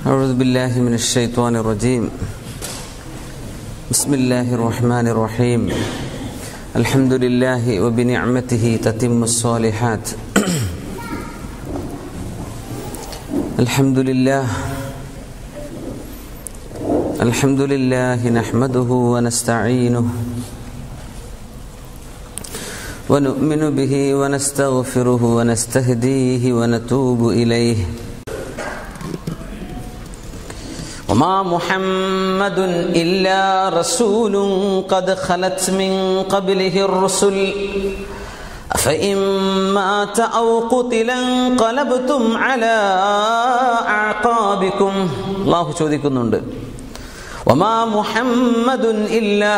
أعوذ بالله من الشيطان الرجيم بسم الله الرحمن الرحيم الحمد لله وبنعمته تتم الصالحات الحمد لله الحمد لله نحمده ونستعينه ونؤمن به ونستغفره ونستهديه ونتوب إليه وما محمد إلا رسول قد خلت من قبله الرسل أفإن مات أو قتل انقلبتم على أعقابكم الله ചോദിക്കുന്നുണ്ട് وما محمد إلا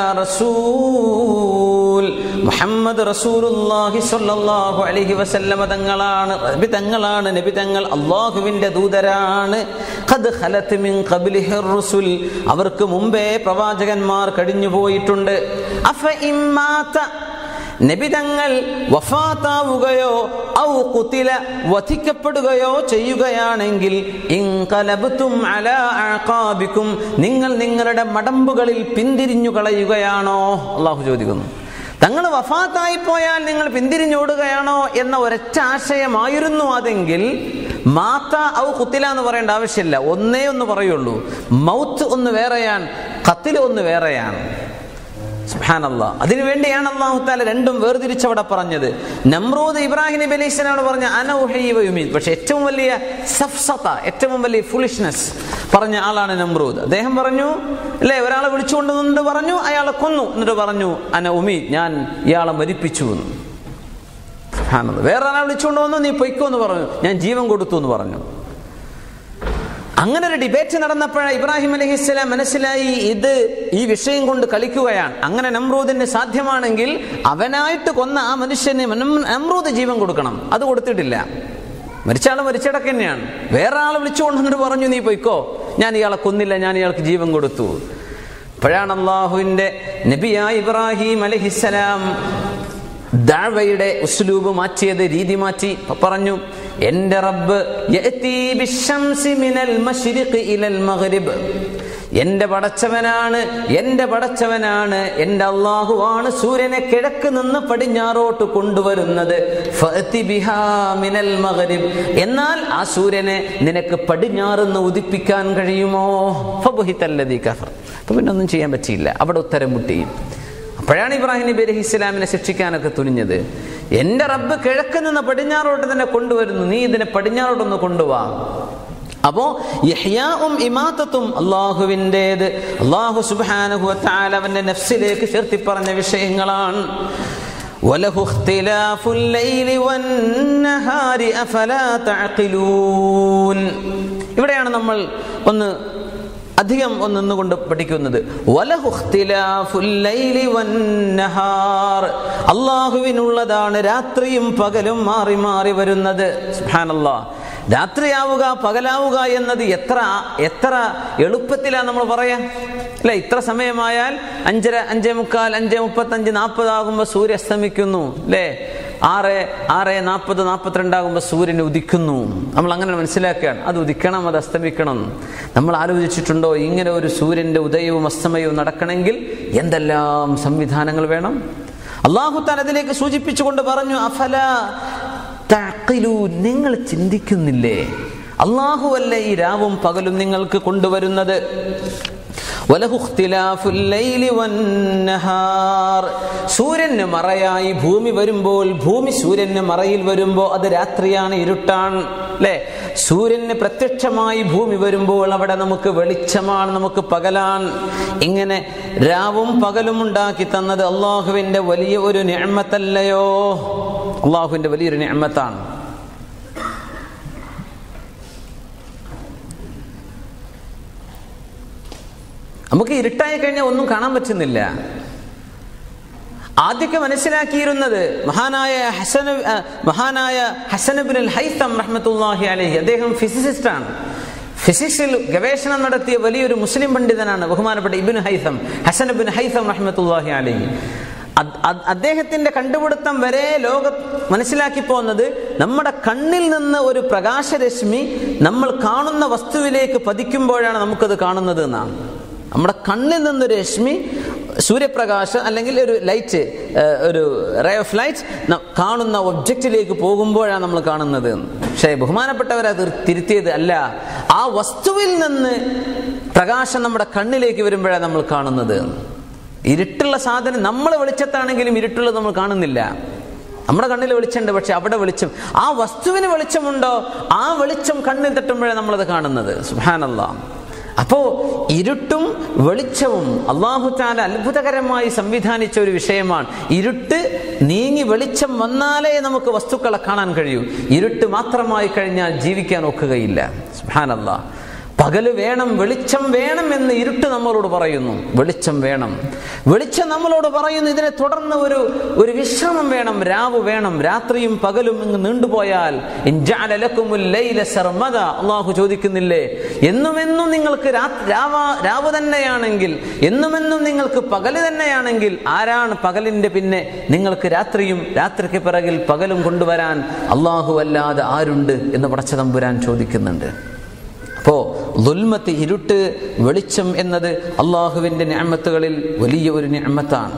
رسول മുഹമ്മദ് റസൂലുള്ളാഹി സ്വല്ലല്ലാഹു അലൈഹി വസല്ലമ തങ്ങളാണ് നബി തങ്ങളാണ് നബി തങ്ങൾ അള്ളാഹുവിന്റെ ദൂതരാണ് ഖദ് ഖലത് മിൻ ഖബ്ലിഹി റുസുൽ അവർക്ക് മുമ്പേ പ്രവാചകന്മാർ കഴിഞ്ഞു പോയിട്ടുണ്ട് അഫ ഇമ്മാത നബി തങ്ങൾ വഫാത്താവുകയോ ഔ കുത്തില വധിക്കപ്പെടുകയോ ചെയ്യുകയാണെങ്കിൽ ഇൻകലബത്തും അലാ അഅഖാബിക്കും നിങ്ങൾ നിങ്ങളുടെ മടമ്പുകളിൽ പിന്തിരിഞ്ഞു കളയുകയാണോ അള്ളാഹു ചോദിക്കുന്നു തങ്ങൾ വഫാത്തായി പോയാൽ നിങ്ങൾ പിന്തിരിഞ്ഞോടുകയാണോ എന്ന ഒരൊറ്റ ആശയമായിരുന്നു അതെങ്കിൽ മാത്ത ഔ കുത്തില എന്ന് പറയേണ്ട ആവശ്യമില്ല ഒന്നേ ഒന്ന് പറയുള്ളൂ മൗത്ത് ഒന്ന് വേറെയാണ് കത്തില് ഒന്ന് വേറെയാണ് സുഹാനല്ല അതിനുവേണ്ടിയാണ് അള്ളാഹു താല രണ്ടും വേർതിരിച്ചവിടെ പറഞ്ഞത് നമ്രൂദ് ഇബ്രാഹിം നബി അലൈഹി സ്വലാമോട് പറഞ്ഞ അനൗഹയുമീൻ പക്ഷെ ഏറ്റവും വലിയ സഫ്സത ഏറ്റവും വലിയ ഫുളിഷ്നെസ് പറഞ്ഞ ആളാണ് നമ്രൂദ് അദ്ദേഹം പറഞ്ഞു അല്ലേ ഒരാളെ വിളിച്ചുകൊണ്ട് നിന്നിട്ട് പറഞ്ഞു അയാളെ കൊന്നു എന്നിട്ട് പറഞ്ഞു അന ഉമീദ് ഞാൻ ഇയാളെ മരിപ്പിച്ചു എന്ന് വേറെ ഒരാളെ വിളിച്ചുകൊണ്ട് വന്നു നീ പൊയ്ക്കോ എന്ന് പറഞ്ഞു ഞാൻ ജീവൻ കൊടുത്തു എന്ന് പറഞ്ഞു അങ്ങനെ ഒരു ഡിബേറ്റ് നടന്നപ്പോഴാണ് ഇബ്രാഹിം അലഹിസ്സലാം മനസ്സിലായി ഇത് ഈ വിഷയം കൊണ്ട് കളിക്കുകയാണ് അങ്ങനെ നമ്രൂദിന് സാധ്യമാണെങ്കിൽ അവനായിട്ട് കൊന്ന ആ മനുഷ്യന് നമ്രൂദ് ജീവൻ കൊടുക്കണം അത് കൊടുത്തിട്ടില്ല മരിച്ചാള് മരിച്ചടക്ക് തന്നെയാണ് വേറെ ആളെ വിളിച്ചുകൊണ്ടിട്ട് പറഞ്ഞു നീ പൊയ്ക്കോ ഞാൻ ഇയാളെ കൊന്നില്ല ഞാൻ ഇയാൾക്ക് ജീവൻ കൊടുത്തു അപ്പോഴാണ് അള്ളാഹുവിന്റെ നബിയായ ഇബ്രാഹിം അലഹിസ്സലാം ദാവയുടെ ഉസ്ലൂബ് മാറ്റിയത് രീതി മാറ്റി പറഞ്ഞു എന്റെ റബ്ബ് എന്റെ പടച്ചവനാണ് എന്റെ പടച്ചവനാണ് എന്റെ അള്ളാഹുവാണ് സൂര്യനെ കിഴക്ക് നിന്ന് പടിഞ്ഞാറോട്ട് കൊണ്ടുവരുന്നത് എന്നാൽ ആ സൂര്യനെ നിനക്ക് പടിഞ്ഞാറുന്ന് ഉദിപ്പിക്കാൻ കഴിയുമോ അപ്പൊ പിന്നെ ഒന്നും ചെയ്യാൻ പറ്റിയില്ല അവിടെ ഉത്തരം മുട്ടി അപ്പോഴാണ് ഇബ്രാഹിം നബി അലഹി ഇസ്ലാമിനെ ശിക്ഷിക്കാനൊക്കെ തുനിഞ്ഞത് എന്റെ റബ്ബ് കിഴക്ക് നിന്ന് പടിഞ്ഞാറോട്ട് തന്നെ കൊണ്ടുവരുന്നു നീ ഇതിനെ പടിഞ്ഞാറോട്ടൊന്ന് കൊണ്ടുപോവാ അപ്പോ യഹ്യാവും ഇമാത്തത്തും അള്ളാഹുവിൻ്റെത് അള്ളാഹു സുബാനഹു അവന്റെ നഫ്സിലേക്ക് ചേർത്തി പറഞ്ഞ വിഷയങ്ങളാണ് وله اختلاف الليل والنهار أفلا تعقلون ഇവിടെയാണ് നമ്മൾ ഒന്ന് അധികം ഒന്നുകൊണ്ട് പഠിക്കുന്നത് അള്ളാഹുവിനുള്ളതാണ് രാത്രിയും പകലും മാറി മാറി വരുന്നത് രാത്രിയാവുക പകലാവുക എന്നത് എത്ര എത്ര എളുപ്പത്തിലാണ് നമ്മൾ പറയാ അല്ലെ ഇത്ര സമയമായാൽ അഞ്ചര അഞ്ചേ മുക്കാൽ അഞ്ചേ മുപ്പത്തഞ്ച് നാൽപ്പതാകുമ്പോൾ സൂര്യ അസ്തമിക്കുന്നു അല്ലേ ആറ് ആറ് നാൽപ്പത് നാൽപ്പത്തിരണ്ടാകുമ്പോൾ സൂര്യൻ ഉദിക്കുന്നു നമ്മൾ അങ്ങനെ മനസ്സിലാക്കുകയാണ് അത് ഉദിക്കണം അത് അസ്തമിക്കണം നമ്മൾ ആലോചിച്ചിട്ടുണ്ടോ ഇങ്ങനെ ഒരു സൂര്യന്റെ ഉദയവും അസ്തമയവും നടക്കണമെങ്കിൽ എന്തെല്ലാം സംവിധാനങ്ങൾ വേണം അള്ളാഹുത്താൻ അതിലേക്ക് സൂചിപ്പിച്ചുകൊണ്ട് പറഞ്ഞു അഫല നിങ്ങൾ ചിന്തിക്കുന്നില്ലേ അള്ളാഹുവല്ല ഈ രാവും പകലും നിങ്ങൾക്ക് കൊണ്ടുവരുന്നത് സൂര്യന് മറയായി ഭൂമി വരുമ്പോൾ ഭൂമി സൂര്യന് മറയിൽ വരുമ്പോൾ അത് രാത്രിയാണ് ഇരുട്ടാണ് അല്ലെ സൂര്യന് പ്രത്യക്ഷമായി ഭൂമി വരുമ്പോൾ അവിടെ നമുക്ക് വെളിച്ചമാണ് നമുക്ക് പകലാണ് ഇങ്ങനെ രാവും പകലും ഉണ്ടാക്കി തന്നത് അള്ളാഹുവിന്റെ വലിയ ഒരു ഞാമത്തല്ലയോ അള്ളാഹുവിന്റെ വലിയൊരു ഞാമത്താണ് നമുക്ക് ഇരുട്ടായി കഴിഞ്ഞാൽ ഒന്നും കാണാൻ പറ്റുന്നില്ല ആദ്യമൊക്കെ മനസ്സിലാക്കിയിരുന്നത് മഹാനായ ഹസന മഹാനായ ഹസനബിൻ ഹൈത്തം റഹ്മത്തുല്ലാഹി അലഹി അദ്ദേഹം ഫിസിസിസ്റ്റ് ആണ് ഫിസിക്സിൽ ഗവേഷണം നടത്തിയ വലിയൊരു മുസ്ലിം പണ്ഡിതനാണ് ബഹുമാനപ്പെട്ട ഇബിൻ ഹൈസം ഹസനബിൻ ഹൈസം റഹ്മത്തുല്ലാഹി അലഹി അദ്ദേഹത്തിന്റെ കണ്ടുപിടുത്തം വരെ ലോക മനസ്സിലാക്കി പോകുന്നത് നമ്മുടെ കണ്ണിൽ നിന്ന് ഒരു പ്രകാശരശ്മി നമ്മൾ കാണുന്ന വസ്തുവിലേക്ക് പതിക്കുമ്പോഴാണ് നമുക്കത് കാണുന്നത് എന്നാണ് നമ്മുടെ കണ്ണിൽ നിന്നൊരു രശ്മി സൂര്യപ്രകാശം അല്ലെങ്കിൽ ഒരു ലൈറ്റ് ഒരു റേ ഓഫ് ലൈറ്റ് കാണുന്ന ഒബ്ജക്റ്റിലേക്ക് പോകുമ്പോഴാണ് നമ്മൾ കാണുന്നത് പക്ഷേ ബഹുമാനപ്പെട്ടവരെ അത് തിരുത്തിയത് അല്ല ആ വസ്തുവിൽ നിന്ന് പ്രകാശം നമ്മുടെ കണ്ണിലേക്ക് വരുമ്പോഴാണ് നമ്മൾ കാണുന്നത് ഇരുട്ടുള്ള സാധനം നമ്മൾ വെളിച്ചത്താണെങ്കിലും ഇരുട്ടുള്ളത് നമ്മൾ കാണുന്നില്ല നമ്മുടെ കണ്ണിൽ വെളിച്ചമുണ്ട് പക്ഷെ അവിടെ വെളിച്ചം ആ വസ്തുവിന് വെളിച്ചമുണ്ടോ ആ വെളിച്ചം കണ്ണിൽ തട്ടുമ്പോഴാണ് നമ്മളത് കാണുന്നത് സുഹാനല്ല അപ്പോ ഇരുട്ടും വെളിച്ചവും അള്ളാഹു താല അത്ഭുതകരമായി സംവിധാനിച്ച ഒരു വിഷയമാണ് ഇരുട്ട് നീങ്ങി വെളിച്ചം വന്നാലേ നമുക്ക് വസ്തുക്കളെ കാണാൻ കഴിയൂ ഇരുട്ട് മാത്രമായി കഴിഞ്ഞാൽ ജീവിക്കാൻ ഒക്കുകയില്ല സുഹാനല്ല പകല് വേണം വെളിച്ചം വേണം എന്ന് ഇരുട്ട് നമ്മളോട് പറയുന്നു വെളിച്ചം വേണം വെളിച്ചം നമ്മളോട് പറയുന്നു ഇതിനെ തുടർന്ന് ഒരു ഒരു വിശ്രമം വേണം രാവ് വേണം രാത്രിയും പകലും ഇങ്ങ് നീണ്ടുപോയാൽ അള്ളാഹു ചോദിക്കുന്നില്ലേ എന്നുമെന്നും നിങ്ങൾക്ക് രാവ് തന്നെയാണെങ്കിൽ എന്നുമെന്നും നിങ്ങൾക്ക് പകല് തന്നെയാണെങ്കിൽ ആരാണ് പകലിന്റെ പിന്നെ നിങ്ങൾക്ക് രാത്രിയും രാത്രിക്ക് പിറകിൽ പകലും കൊണ്ടുവരാൻ അള്ളാഹു അല്ലാതെ ആരുണ്ട് എന്ന് പടച്ചതമ്പുരാൻ ചോദിക്കുന്നുണ്ട് അപ്പോ ദുൽമത്ത് ഇരുട്ട് വെളിച്ചം എന്നത് അള്ളാഹുവിന്റെ ഞാമത്തുകളിൽ വലിയ ഒരു ഞാമത്താണ്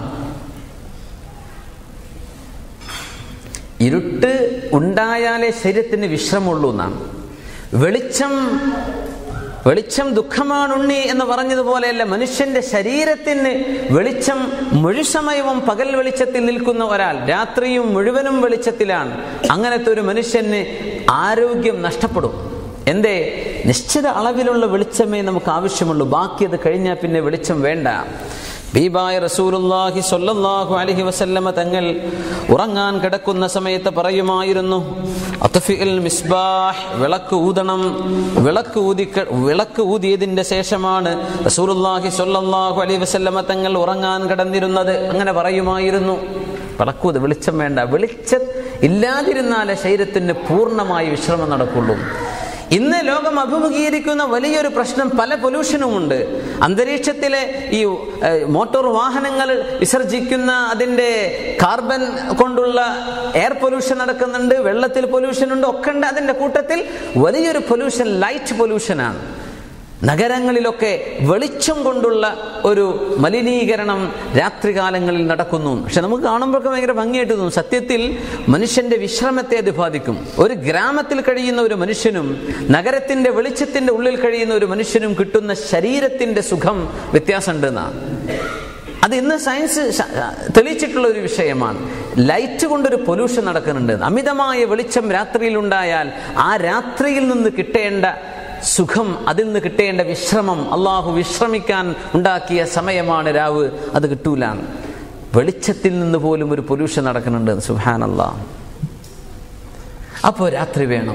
ഇരുട്ട് ഉണ്ടായാലേ ശരീരത്തിന് വിശ്രമമുള്ളൂ എന്നാണ് വെളിച്ചം വെളിച്ചം ദുഃഖമാണുണ്ണി എന്ന് പറഞ്ഞതുപോലെയല്ല മനുഷ്യന്റെ ശരീരത്തിന് വെളിച്ചം മുഴുസമയവും പകൽ വെളിച്ചത്തിൽ നിൽക്കുന്ന ഒരാൾ രാത്രിയും മുഴുവനും വെളിച്ചത്തിലാണ് അങ്ങനത്തെ ഒരു മനുഷ്യന് ആരോഗ്യം നഷ്ടപ്പെടും എന്തേ നിശ്ചിത അളവിലുള്ള വെളിച്ചമേ നമുക്ക് ആവശ്യമുള്ളൂ ബാക്കി അത് കഴിഞ്ഞാൽ പിന്നെ വെളിച്ചം വേണ്ട ബീബായ റസൂലുള്ളാഹി സ്വല്ലല്ലാഹു അലൈഹി വസല്ലമ തങ്ങൾ ഉറങ്ങാൻ കിടക്കുന്ന സമയത്ത് പറയുമായിരുന്നു അത്ഫിൽ മിസ്ബാഹ് വിളക്ക് ഊതണം വിളക്ക് ഊതി വിളക്ക് ഊതിയതിന്റെ ശേഷമാണ് റസൂലുള്ളാഹി സ്വല്ലല്ലാഹു അലൈഹി വസല്ലമ തങ്ങൾ ഉറങ്ങാൻ കിടന്നിരുന്നത് അങ്ങനെ പറയുമായിരുന്നു വിളക്കൂത് വെളിച്ചം വേണ്ട വെളിച്ചം ഇല്ലാതിരുന്നാലേ ശരീരത്തിന് പൂർണ്ണമായി വിശ്രമം നടക്കുള്ളൂ ഇന്ന് ലോകം അഭിമുഖീകരിക്കുന്ന വലിയൊരു പ്രശ്നം പല പൊല്യൂഷനും ഉണ്ട് അന്തരീക്ഷത്തിലെ ഈ മോട്ടോർ വാഹനങ്ങൾ വിസർജിക്കുന്ന അതിൻ്റെ കാർബൺ കൊണ്ടുള്ള എയർ പൊല്യൂഷൻ നടക്കുന്നുണ്ട് വെള്ളത്തിൽ പൊല്യൂഷൻ ഉണ്ട് ഒക്കെ ഉണ്ട് അതിൻ്റെ കൂട്ടത്തിൽ വലിയൊരു പൊല്യൂഷൻ ലൈറ്റ് പൊല്യൂഷനാണ് നഗരങ്ങളിലൊക്കെ വെളിച്ചം കൊണ്ടുള്ള ഒരു മലിനീകരണം രാത്രികാലങ്ങളിൽ നടക്കുന്നു പക്ഷെ നമുക്ക് കാണുമ്പോഴൊക്കെ ഭയങ്കര ഭംഗിയായിട്ട് തോന്നും സത്യത്തിൽ മനുഷ്യന്റെ വിശ്രമത്തെ അത് ബാധിക്കും ഒരു ഗ്രാമത്തിൽ കഴിയുന്ന ഒരു മനുഷ്യനും നഗരത്തിന്റെ വെളിച്ചത്തിന്റെ ഉള്ളിൽ കഴിയുന്ന ഒരു മനുഷ്യനും കിട്ടുന്ന ശരീരത്തിന്റെ സുഖം വ്യത്യാസമുണ്ട് എന്നാണ് അത് ഇന്ന് സയൻസ് തെളിയിച്ചിട്ടുള്ള ഒരു വിഷയമാണ് ലൈറ്റ് കൊണ്ടൊരു പൊല്യൂഷൻ നടക്കുന്നുണ്ട് അമിതമായ വെളിച്ചം രാത്രിയിൽ ഉണ്ടായാൽ ആ രാത്രിയിൽ നിന്ന് കിട്ടേണ്ട സുഖം അതിൽ നിന്ന് കിട്ടേണ്ട വിശ്രമം അള്ളാഹു വിശ്രമിക്കാൻ ഉണ്ടാക്കിയ സമയമാണ് രാവ് അത് കിട്ടൂല വെളിച്ചത്തിൽ നിന്ന് പോലും ഒരു പൊല്യൂഷൻ നടക്കുന്നുണ്ട് സുഹാൻ അല്ലാ അപ്പോൾ രാത്രി വേണം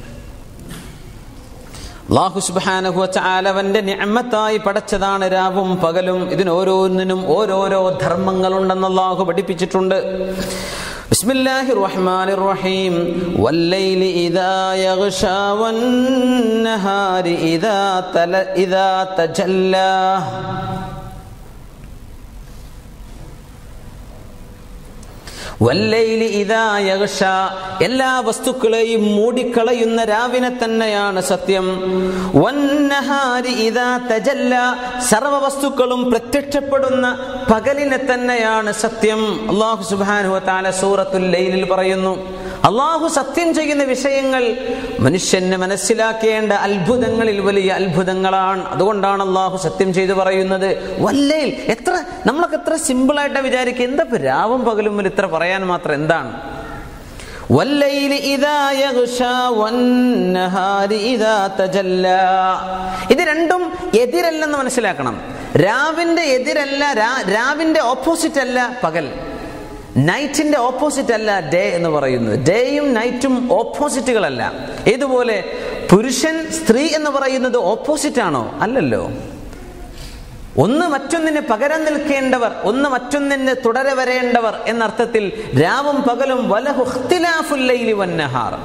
അള്ളാഹു സുബാനഹുവന്റെ നിഅമത്തായി പടച്ചതാണ് രാവും പകലും ഇതിന് ഓരോന്നിനും ഓരോരോ ധർമ്മങ്ങളുണ്ടെന്ന് അള്ളാഹു പഠിപ്പിച്ചിട്ടുണ്ട് بسم الله الرحمن الرحيم والليل إذا يغشى والنهار إذا تل إذا تجلى വല്ലൈലി ഇതാ യഗ്ഷ എല്ലാ വസ്തുക്കളെയും മൂടിക്കളയുന്ന രാവിനെ തന്നെയാണ് സത്യം വന്നഹാരി ഇതാ തജല്ല സർവ വസ്തുക്കളും പ്രത്യക്ഷപ്പെടുന്ന പകലിനെ തന്നെയാണ് സത്യം അള്ളാഹു സുബാനു താല സൂറത്തുൽ ലൈലിൽ പറയുന്നു അള്ളാഹു സത്യം ചെയ്യുന്ന വിഷയങ്ങൾ മനുഷ്യന് മനസ്സിലാക്കേണ്ട അത്ഭുതങ്ങളിൽ വലിയ അത്ഭുതങ്ങളാണ് അതുകൊണ്ടാണ് അള്ളാഹു സത്യം ചെയ്തു പറയുന്നത് വല്ലയിൽ എത്ര നമ്മളൊക്കെ എത്ര സിമ്പിൾ ആയിട്ട് വിചാരിക്കുക എന്താ ഇപ്പൊ രാവും പകലും മുതൽ ഇത്ര പറയാൻ മാത്രം എന്താണ് വല്ലൈലി ഇദാ യഗ്ഷാ വന്നഹാരി ഇദാ തജല്ലാ ഇത് രണ്ടും എതിരല്ലെന്ന് മനസ്സിലാക്കണം രാവിന്റെ എതിരല്ല രാവിന്റെ ഓപ്പോസിറ്റ് അല്ല പകൽ നൈറ്റിന്റെ ഓപ്പോസിറ്റ് അല്ല ഡേ എന്ന് പറയുന്നത് ഡേയും നൈറ്റും ഓപ്പോസിറ്റുകളല്ല ഏതുപോലെ പുരുഷൻ സ്ത്രീ എന്ന് പറയുന്നത് ഓപ്പോസിറ്റ് ആണോ അല്ലല്ലോ ഒന്ന് മറ്റൊന്നിന് പകരം നിൽക്കേണ്ടവർ ഒന്ന് മറ്റൊന്നിന് തുടരെ വരേണ്ടവർ എന്നർത്ഥത്തിൽ രാവും പകലും വലഹുഖ്തിലാഫുല്ലൈലി വന്നഹാർ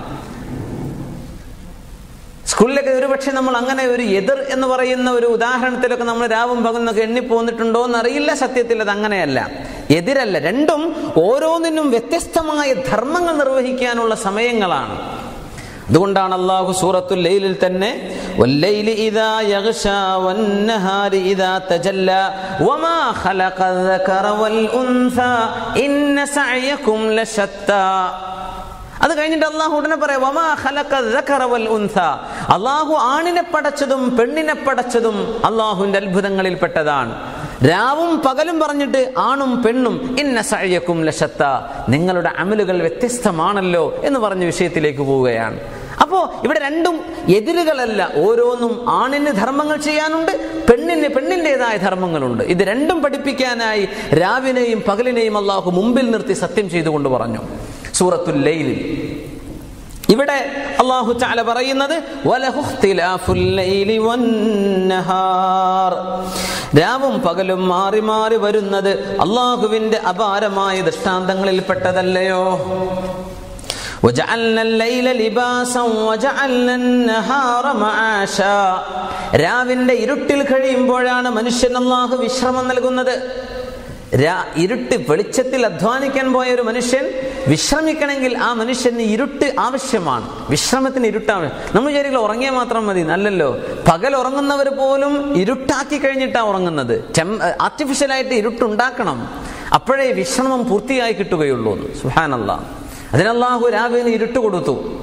സ്കൂളിലൊക്കെ ഒരുപക്ഷെ നമ്മൾ അങ്ങനെ ഒരു എതിർ എന്ന് പറയുന്ന ഒരു ഉദാഹരണത്തിലൊക്കെ നമ്മൾ രാവും പകലൊക്കെ എണ്ണി പോന്നിട്ടുണ്ടോ എന്നറിയില്ല സത്യത്തിൽ അത് അങ്ങനെയല്ല എതിരല്ല രണ്ടും ഓരോന്നിനും വ്യത്യസ്തമായ ധർമ്മങ്ങൾ നിർവഹിക്കാനുള്ള സമയങ്ങളാണ് അതുകൊണ്ടാണ് അള്ളാഹു സൂറത്തുൽ ലൈലിൽ തന്നെ വല്ലൈലി ഇദാ യഗ്ശാ വന്നഹാരി ഇദാ തജല്ല വമാ ഖലഖ الذكر والأنثى ഇന്ന സഅയകും ലശത്താ അത് കഴിഞ്ഞിട്ട് അള്ളാഹു ഉടനെ പറയാം വമാ ഖലഖ الذكر والأنثى അള്ളാഹു ആണിനെ പടച്ചതും പെണ്ണിനെ പടച്ചതും അള്ളാഹുവിന്റെ അത്ഭുതങ്ങളിൽ പെട്ടതാണ് രാവും പകലും പറഞ്ഞിട്ട് ആണും പെണ്ണും ഇന്ന സഅയകും ലശത്ത നിങ്ങളുടെ അമലുകൾ വ്യത്യസ്തമാണല്ലോ എന്ന് പറഞ്ഞ വിഷയത്തിലേക്ക് പോവുകയാണ് അപ്പോ ഇവിടെ രണ്ടും എതിരുകളല്ല ഓരോന്നും ആണിന് ധർമ്മങ്ങൾ ചെയ്യാനുണ്ട് പെണ്ണിന് പെണ്ണിൻ്റെതായ ധർമ്മങ്ങളുണ്ട് ഇത് രണ്ടും പഠിപ്പിക്കാനായി രാവിനെയും പകലിനെയും അള്ളാഹു മുമ്പിൽ നിർത്തി സത്യം ചെയ്തുകൊണ്ട് പറഞ്ഞു സൂറത്തുൽ ലൈലിൽ ഇവിടെ അള്ളാഹു ചാല പറയുന്നത് വലഹു ഇഖ്തിലാഫുൽ ലൈലി വന്നഹാർ. രാവും പകലും മാറി മാറി വരുന്നത് അള്ളാഹുവിന്റെ അപാരമായ ദൃഷ്ടാന്തങ്ങളിൽ പെട്ടതല്ലയോ وجعلنا الليل لباسا وجعلنا النهار معاشا രാവിന്റെ ഇരുട്ടിൽ കഴിയുമ്പോഴാണ് മനുഷ്യൻ അള്ളാഹു വിശ്രമം നൽകുന്നത് രാ- ഇരുട്ട് വെളിച്ചത്തിൽ അധ്വാനിക്കാൻ പോയ ഒരു മനുഷ്യൻ വിശ്രമിക്കണമെങ്കിൽ ആ മനുഷ്യന് ഇരുട്ട് ആവശ്യമാണ് വിശ്രമത്തിന് ഇരുട്ടാണ് നമ്മൾ വിചാരിക്കില്ല ഉറങ്ങിയാൽ മാത്രം മതി നല്ലല്ലോ പകൽ ഉറങ്ങുന്നവർ പോലും ഇരുട്ടാക്കി കഴിഞ്ഞിട്ടാണ് ഉറങ്ങുന്നത് ടെം ആർട്ടിഫിഷ്യലായിട്ട് ഇരുട്ടുണ്ടാക്കണം അപ്പോഴേ വിശ്രമം പൂർത്തിയായി കിട്ടുകയുള്ളൂ സുഹാനല്ല അതിനല്ലാഹു രാവിലെ ഇരുട്ട് കൊടുത്തു